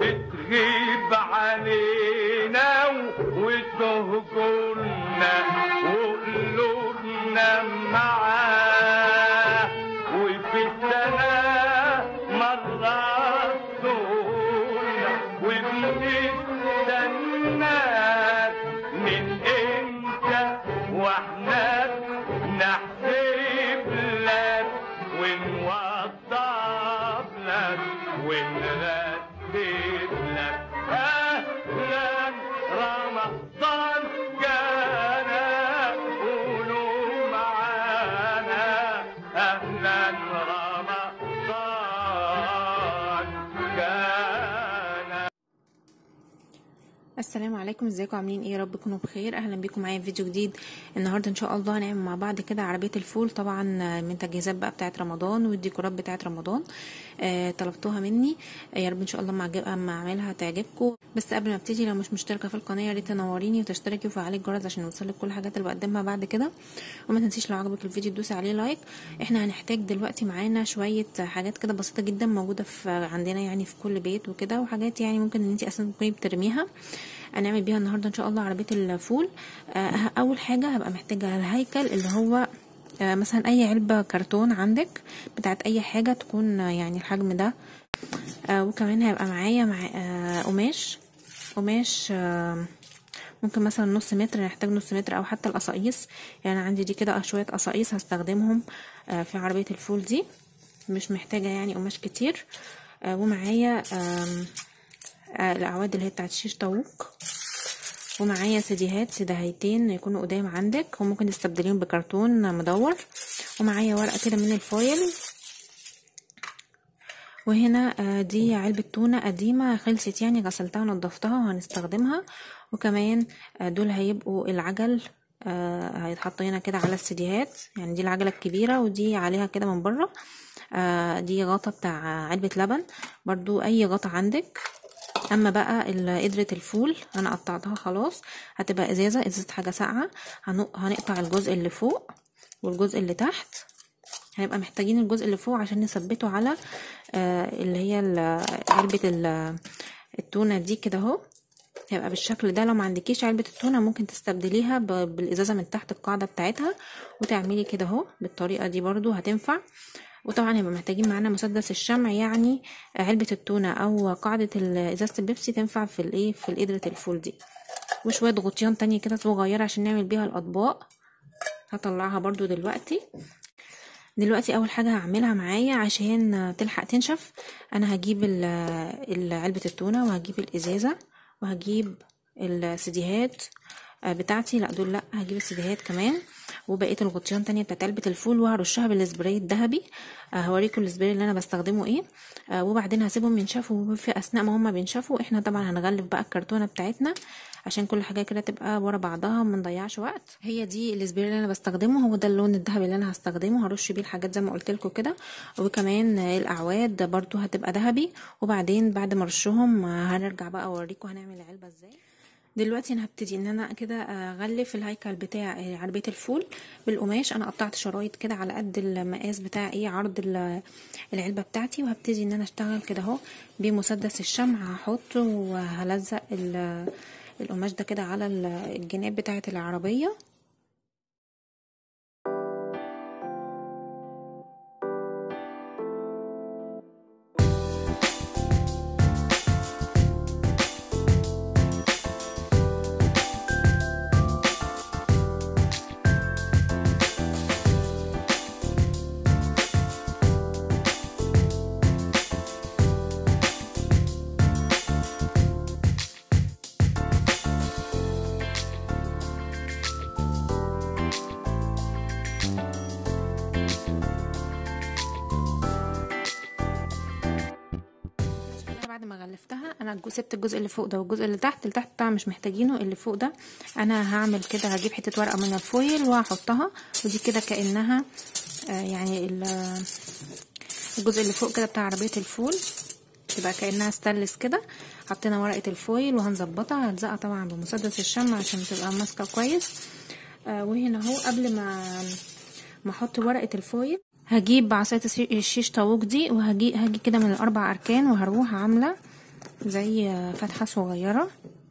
بتغيب علينا وتهجرنا وقلوبنا معاه وفي السنة مرة تزورنا وبنستناك من امتى واحنا نحسب لك ونوضب لك ونرتب لك اهلا رمضان جانا قولوا معانا اهلا رمضان جانا السلام عليكم ازيكم عاملين ايه يا رب تكونوا بخير اهلا بيكم معايا في فيديو جديد النهارده ان شاء الله هنعمل مع بعض كده عربيه الفول طبعا من تجهيزات بقى بتاعه رمضان والديكورات بتاعه رمضان آه طلبتوها مني آه يا رب ان شاء الله مع اما اعملها تعجبكم بس قبل ما ابتدي لو مش مشتركه في القناه يا ريت تنوريني وتشتركي وفعلي الجرس عشان يوصلك كل الحاجات اللي بقدمها بعد كده وما تنسيش لو عجبك الفيديو تدوسي عليه لايك احنا هنحتاج دلوقتي معانا شويه حاجات كده بسيطه جدا موجوده في عندنا يعني في كل بيت وكده وحاجات يعني ممكن ان انت اصلا تكوني بترميها هنعمل بيها النهارده ان شاء الله عربيه الفول آه اول حاجه هبقى محتاجه الهيكل اللي هو آه مثلا اي علبه كرتون عندك بتاعت اي حاجه تكون آه يعني الحجم ده آه وكمان هيبقى معايا مع آه قماش قماش آه ممكن مثلا نص متر نحتاج نص متر او حتى القصاقيس يعني عندي دي كده شويه قصاقيس هستخدمهم آه في عربيه الفول دي مش محتاجه يعني قماش كتير آه ومعايا آه الاعواد اللي هي بتاعت شيش طاووق ومعايا سديهات سدهيتين يكونوا قدام عندك وممكن تستبدليهم بكرتون مدور ومعايا ورقه كده من الفويل وهنا دي علبة تونة قديمة خلصت يعني غسلتها ونضفتها وهنستخدمها وكمان دول هيبقوا العجل هيتحط هنا كده على السديهات يعني دي العجلة الكبيرة ودي عليها كده من بره دي غطا بتاع علبة لبن برضو اي غطا عندك اما بقى قدرة الفول انا قطعتها خلاص هتبقى ازازة ازازة حاجة ساقعة هنقطع الجزء اللي فوق والجزء اللي تحت هنبقى محتاجين الجزء اللي فوق عشان نثبته على آه اللي هي علبة التونة دي كده اهو هيبقى بالشكل ده لو ما عندكيش علبة التونة ممكن تستبدليها بالازازة من تحت القاعدة بتاعتها وتعملي كده اهو بالطريقة دي برضو هتنفع وطبعا هيبقى محتاجين معانا مسدس الشمع يعني علبة التونة او قاعدة ازازة البيبسي تنفع في الايه في قدرة الفول دي وشوية غطيان تانية كده صغيرة عشان نعمل بيها الاطباق هطلعها برضو دلوقتي دلوقتي اول حاجة هعملها معايا عشان تلحق تنشف انا هجيب علبة التونة وهجيب الازازة وهجيب السديهات بتاعتي لا دول لا هجيب السديهات كمان وبقيه الغطيان تانية بتاعت علبه الفول وهرشها بالسبراي الذهبي آه هوريكم السبراي اللي انا بستخدمه ايه آه وبعدين هسيبهم ينشفوا وفي اثناء ما هما بينشفوا احنا طبعا هنغلف بقى الكرتونه بتاعتنا عشان كل حاجه كده تبقى ورا بعضها وما نضيعش وقت هي دي السبراي اللي انا بستخدمه هو ده اللون الذهبي اللي انا هستخدمه هرش بيه الحاجات زي ما قلت لكم كده وكمان الاعواد برضو هتبقى ذهبي وبعدين بعد ما ارشهم هنرجع بقى اوريكم هنعمل العلبه ازاي دلوقتي انا هبتدي ان انا كده اغلف الهيكل بتاع عربيه الفول بالقماش انا قطعت شرايط كده على قد المقاس بتاع ايه عرض العلبه بتاعتي وهبتدي ان انا اشتغل كده اهو بمسدس الشمع هحط وهلزق القماش ده كده على الجناب بتاعه العربيه بعد ما غلفتها انا سبت الجزء اللي فوق ده والجزء اللي تحت اللي تحت طبعا مش محتاجينه اللي فوق ده انا هعمل كده هجيب حته ورقه من الفويل وهحطها ودي كده كانها آه يعني الجزء اللي فوق كده بتاع عربيه الفول تبقى كانها ستانلس كده حطينا ورقه الفويل وهنظبطها هلزقها طبعا بمسدس الشمع عشان تبقى ماسكه كويس آه وهنا اهو قبل ما ما احط ورقه الفويل هجيب عصايه الشيش طاووق دي وهجي هاجي كده من الاربع اركان وهروح عامله زي فتحة صغيرة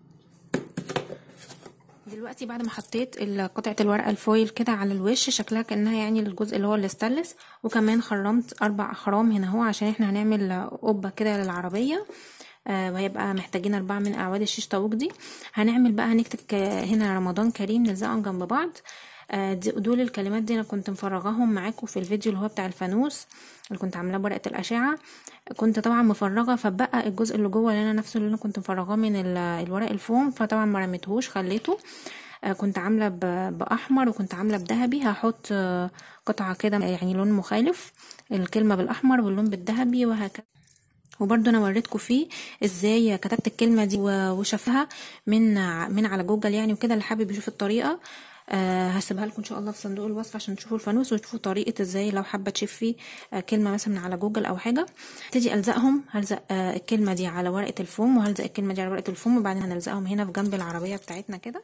دلوقتي بعد ما حطيت قطعة الورقة الفويل كده على الوش شكلها كأنها يعني الجزء اللي هو الاستانلس وكمان خرمت أربع أخرام هنا اهو عشان احنا هنعمل قبة كده للعربية آه وهيبقى محتاجين أربعة من أعواد الشيش طاووق دي هنعمل بقى هنكتب هنا رمضان كريم نلزقهم جنب بعض آه دول الكلمات دي أنا كنت مفرغاهم معاكم في الفيديو اللي هو بتاع الفانوس اللي كنت عاملاه بورقة الأشعة كنت طبعا مفرغة فبقى الجزء اللي جوه اللي أنا نفسه اللي أنا كنت مفرغاه من الورق الفوم فطبعا ما رميتهوش خليته آه كنت عاملة بأحمر وكنت عاملة بذهبي هحط آه قطعة كده يعني لون مخالف الكلمة بالأحمر واللون بالذهبي وهكذا وبرده انا وريتكم فيه ازاي كتبت الكلمه دي وشافها من من على جوجل يعني وكده اللي حابب يشوف الطريقه آه هسيبها لكم ان شاء الله في صندوق الوصف عشان تشوفوا الفانوس وتشوفوا طريقه ازاي لو حابه تشوفي آه كلمه مثلا من على جوجل او حاجه ابتدي الزقهم هلزق آه الكلمه دي على ورقه الفوم وهلزق الكلمه دي على ورقه الفوم وبعدين هنلزقهم هنا في جنب العربيه بتاعتنا كده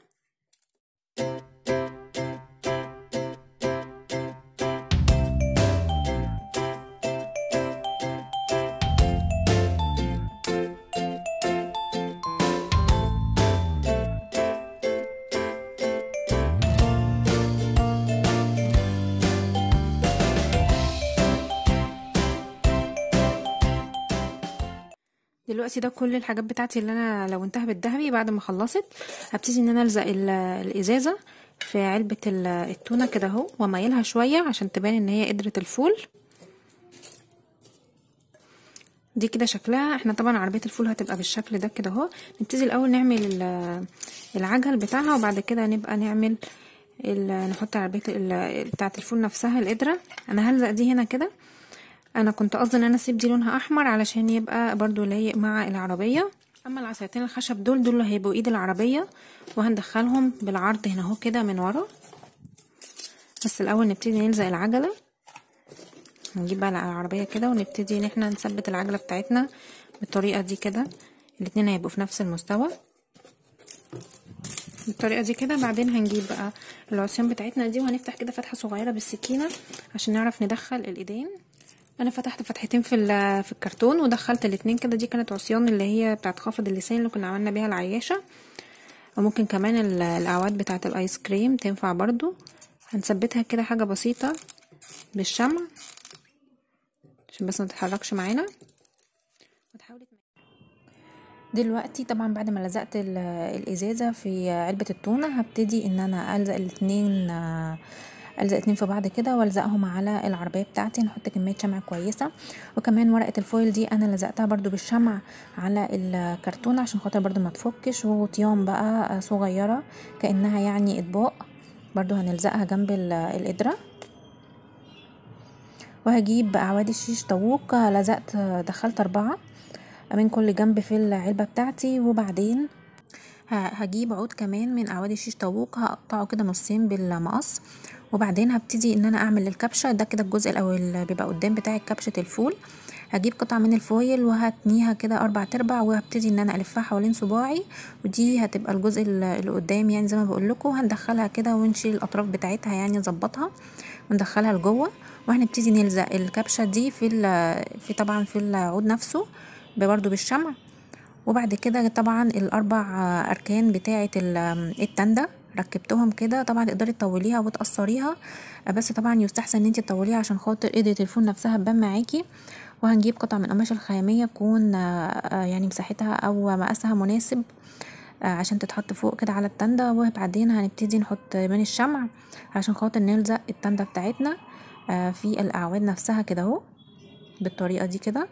دلوقتي ده كل الحاجات بتاعتي اللي انا لونتها بالذهبي بعد ما خلصت هبتدي ان انا الزق الازازه في علبه التونه كده اهو واميلها شويه عشان تبان ان هي قدره الفول دي كده شكلها احنا طبعا عربيه الفول هتبقى بالشكل ده كده اهو نبتدي الاول نعمل العجل بتاعها وبعد كده نبقى نعمل نحط عربيه بتاعه الفول نفسها القدره انا هلزق دي هنا كده انا كنت قصدي ان انا اسيب دي لونها احمر علشان يبقى برضو لايق مع العربيه اما العصايتين الخشب دول دول هيبقوا ايد العربيه وهندخلهم بالعرض هنا اهو كده من ورا بس الاول نبتدي نلزق العجله نجيب بقى العربيه كده ونبتدي ان احنا نثبت العجله بتاعتنا بالطريقه دي كده الاتنين هيبقوا في نفس المستوى بالطريقه دي كده بعدين هنجيب بقى العصيان بتاعتنا دي وهنفتح كده فتحه صغيره بالسكينه عشان نعرف ندخل الايدين انا فتحت فتحتين في في الكرتون ودخلت الاتنين كده دي كانت عصيان اللي هي بتاعت خافض اللسان اللي كنا عملنا بيها العياشه وممكن كمان الاعواد بتاعت الايس كريم تنفع برضو هنثبتها كده حاجه بسيطه بالشمع عشان بس ما تتحركش معانا وتحاولي دلوقتي طبعا بعد ما لزقت الازازه في علبه التونه هبتدي ان انا الزق الاتنين الزق اتنين في بعض كده والزقهم على العربيه بتاعتي نحط كميه شمع كويسه وكمان ورقه الفويل دي انا لزقتها برضو بالشمع على الكرتون عشان خاطر برضو ما تفكش وغطيان بقى صغيره كانها يعني اطباق برضو هنلزقها جنب القدره وهجيب اعواد الشيش طاووق لزقت دخلت اربعه من كل جنب في العلبه بتاعتي وبعدين هجيب عود كمان من اعواد الشيش طاووق هقطعه كده نصين بالمقص وبعدين هبتدي ان انا اعمل الكبشه ده كده الجزء الاول اللي بيبقى قدام بتاعي كبشه الفول هجيب قطعه من الفويل وهتنيها كده اربع تربع وهبتدي ان انا الفها حوالين صباعي ودي هتبقى الجزء اللي قدام يعني زي ما بقول لكم هندخلها كده ونشيل الاطراف بتاعتها يعني نظبطها وندخلها لجوه وهنبتدي نلزق الكبشه دي في في طبعا في العود نفسه برضو بالشمع وبعد كده طبعا الاربع اركان بتاعه التندة ركبتهم كده طبعا تقدري تطوليها وتقصريها بس طبعا يستحسن ان انت تطوليها عشان خاطر قدرة الفول نفسها تبان معاكي وهنجيب قطعة من قماش الخيامية تكون يعني مساحتها او مقاسها مناسب عشان تتحط فوق كده على التندة وبعدين هنبتدي نحط من الشمع عشان خاطر نلزق التندة بتاعتنا في الاعواد نفسها كده اهو بالطريقة دي كده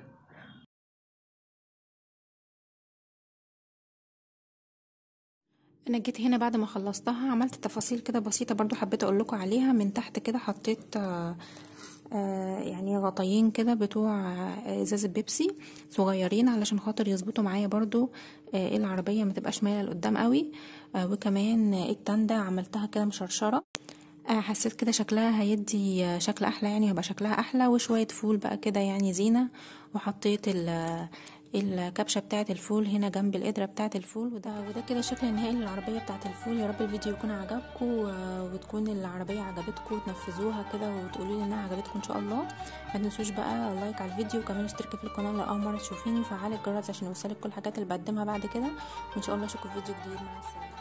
انا جيت هنا بعد ما خلصتها عملت تفاصيل كده بسيطه برضو حبيت اقول لكم عليها من تحت كده حطيت آآ آآ يعني غطيين كده بتوع ازازه بيبسي صغيرين علشان خاطر يظبطوا معايا برضو العربيه ما تبقاش مايله لقدام قوي وكمان التندة عملتها كده مشرشره حسيت كده شكلها هيدي شكل احلى يعني هيبقى شكلها احلى وشويه فول بقى كده يعني زينه وحطيت الكبشه بتاعه الفول هنا جنب القدره بتاعه الفول وده وده كده الشكل النهائي للعربيه بتاعه الفول يا رب الفيديو يكون عجبكم وتكون العربيه عجبتكم وتنفذوها كده وتقولوا لي انها عجبتكم ان شاء الله ما تنسوش بقى لايك على الفيديو وكمان اشتركي في القناه لو اول مره تشوفيني وفعلي الجرس عشان يوصلك كل الحاجات اللي بقدمها بعد كده وان شاء الله اشوفكم في فيديو جديد مع السلامه